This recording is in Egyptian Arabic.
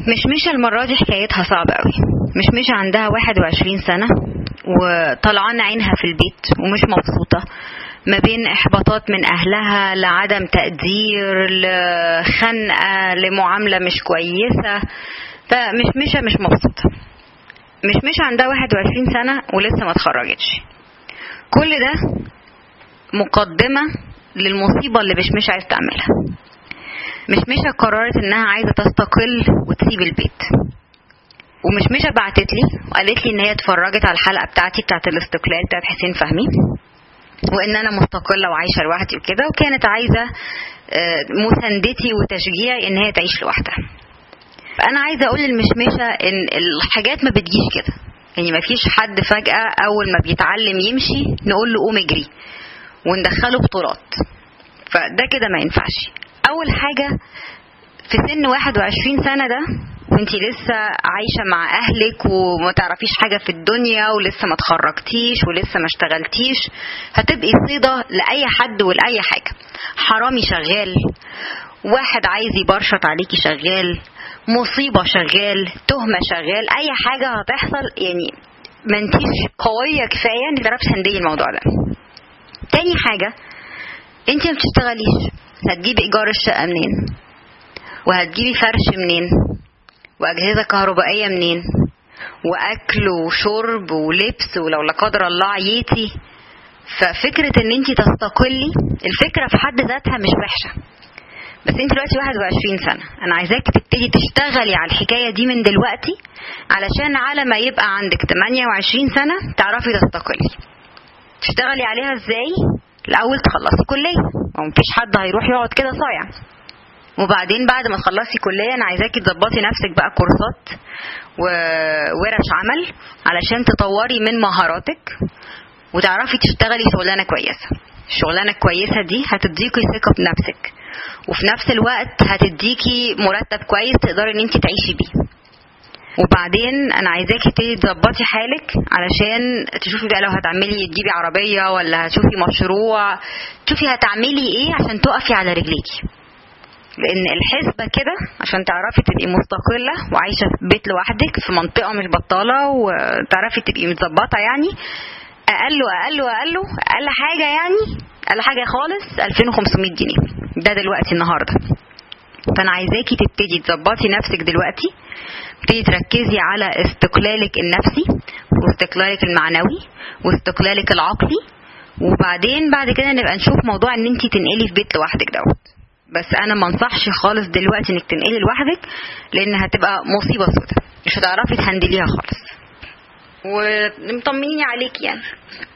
مشمشة المرة دي حكايتها صعبة قوي مشمشة عندها 21 سنة وطلعان عينها في البيت ومش مبسوطة ما بين إحباطات من أهلها لعدم تقدير لخنقة لمعاملة مش كويسة فمشمشة مش مبسوطة مشمشة عندها 21 سنة ولسه ما اتخرجتش كل ده مقدمة للمصيبة اللي مشمشة عايز تعملها مشمشة قررت انها عايزة تستقل وتسيب البيت ومشمشة بعتت لي وقالت لي ان هي اتفرجت على الحلقة بتاعتي بتاعت الاستقلال بتاعت حسين فهمي وان انا مستقلة وعايشة لوحدي وكده وكانت عايزة آه، مساندتي وتشجيعي ان هي تعيش لوحدها فانا عايزة اقول للمشمشة ان الحاجات ما بتجيش كده يعني ما فيش حد فجأة اول ما بيتعلم يمشي نقول له قوم اجري وندخله بطولات فده كده ما ينفعش اول حاجة في سن 21 سنة ده وانتي لسه عايشة مع اهلك وما تعرفيش حاجة في الدنيا ولسه ما اتخرجتيش ولسه ما اشتغلتيش هتبقي صيدة لأي حد ولأي حاجة حرامي شغال واحد عايز يبرشط عليكي شغال مصيبة شغال تهمة شغال أي حاجة هتحصل يعني ما انتيش قوية كفاية انك تعرفي تهندلي الموضوع ده تاني حاجة انت ما بتشتغليش هتجيبي ايجار الشقة منين وهتجيبي فرش منين واجهزة كهربائية منين واكل وشرب ولبس ولو لا قدر الله عييتي ففكرة ان انت تستقلي الفكرة في حد ذاتها مش وحشة بس انت دلوقتي 21 سنة انا عايزاك تبتدي تشتغلي على الحكاية دي من دلوقتي علشان على ما يبقى عندك 28 سنة تعرفي تستقلي تشتغلي عليها ازاي الاول تخلصي كليه ومفيش حد هيروح يقعد كده صايع وبعدين بعد ما تخلصي كليه انا عايزاكي تظبطي نفسك بقى كورسات وورش عمل علشان تطوري من مهاراتك وتعرفي تشتغلي شغلانه كويسه الشغلانه الكويسه دي هتديكي ثقه بنفسك وفي نفس الوقت هتديكي مرتب كويس تقدري ان انت تعيشي بيه وبعدين انا عايزاكي تبتدي تظبطي حالك علشان تشوفي بقى لو هتعملي تجيبي عربيه ولا هتشوفي مشروع تشوفي هتعملي ايه عشان تقفي على رجليكي لان الحسبه كده عشان تعرفي تبقي مستقله وعايشه في بيت لوحدك في منطقه مش بطاله وتعرفي تبقي متظبطه يعني اقل واقل واقل اقل حاجه يعني اقل حاجه خالص 2500 جنيه ده دلوقتي النهارده فانا عايزاكي تبتدي تظبطي نفسك دلوقتي تبتدي تركزي على استقلالك النفسي واستقلالك المعنوي واستقلالك العقلي وبعدين بعد كده نبقى نشوف موضوع ان انت تنقلي في بيت لوحدك دوت بس انا ما انصحش خالص دلوقتي انك تنقلي لوحدك لان هتبقى مصيبه سودة مش هتعرفي تهندليها خالص ومطمنيني عليك يعني